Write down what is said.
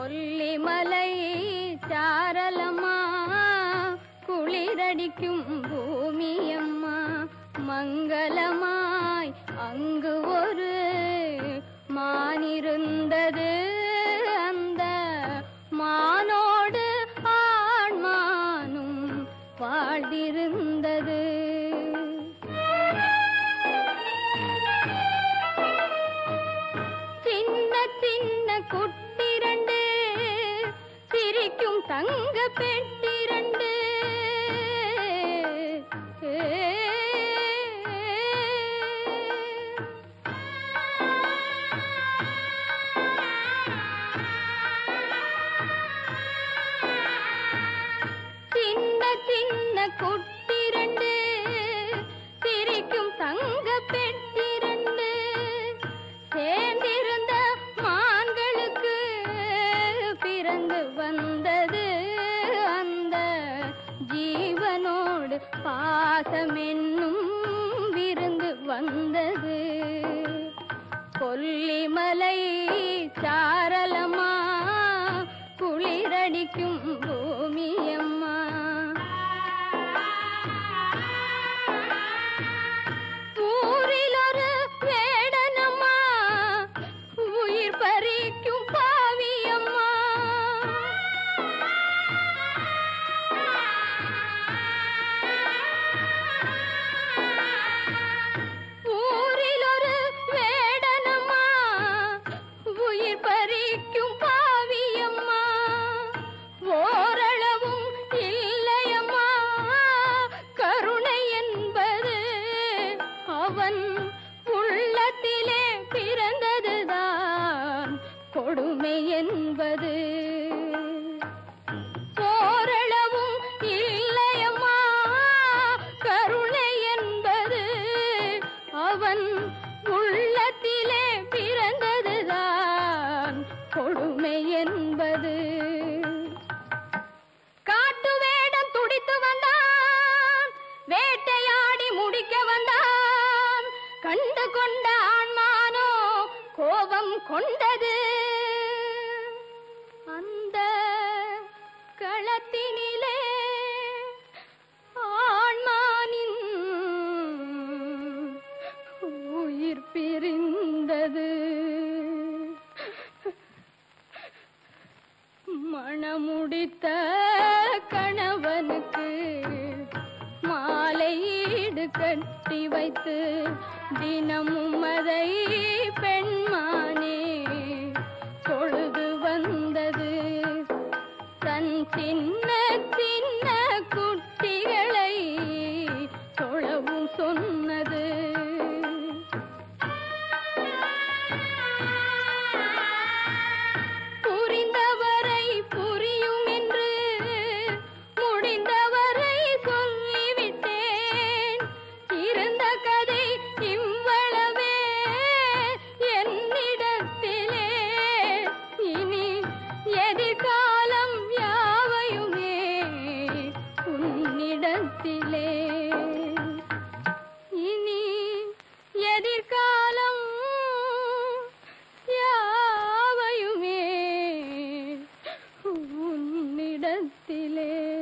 கொல்லிமலை சாரலம்மா குளிரடிக்கும் பூமியம்மா மங்களமாய் அங்கு ஒரு மானிருந்தது அந்த மானோடு ஆண்மானும் வாழ்ந்திருந்தது சின்ன சின்ன குட்டிரண்டு சிரிக்கும் தங்க பெட்டிரண்டு சின்ன சின்ன குட்டிரண்டு சிரிக்கும் தங்க பெட்டிரண்டு சேர்ந்திருந்த மான்களுக்கு பிறந்து வந்தது அந்த ஜீவனோடு பாசமென்னும் விருந்து வந்தது கொல்லிமலை சாரலம்மா குளிரடிக்கும் பூமியம்மா ஊரில் ஒரு வேடனம்மா உயிர் பறிக்கும் பாவியம்மா ஊரில் ஒரு வேடனம்மா உயிர் பறிக்கும் பாவியம்மா ஓரளவும் இல்லையம்மா கருணை என்பது அவன் உள்ளத்திலே பிறந்ததுதான் கொடுமை என்பது ஓரளவும் இல்லையம்மா கருணை என்பது அவன் உள்ளத்திலே பிறந்ததுதான் கொடுமை என்பது காட்டு வேடம் துடித்து வந்தான் வேட்டையாடி முடிக்க வந்தான் கண்டு கொண்ட ஆண்மானோ கோபம் கொண்டது அந்த களத்தினிலே ஆண்மானின் உயிர் பிரிந்தது மணமுடித்த கணவனுக்கு மாலையீடு கட்டி வைத்து தினமும் அதை பெண்மானே தொழுது வந்தது தன் சின்ன சின்ன குட்டிகளை தொழவும் சொன்னது புரிந்தவரை புரியும் என்று முடிந்தவரை சொல்லிவிட்டேன் இருந்த கதை இவ்வளவே என்னிடத்திலே இனி எதிர்காலம் யாவையுமே உன்னிடத்திலே இனி எதிர்காலம் யாவையுமே உன்னிடத்திலே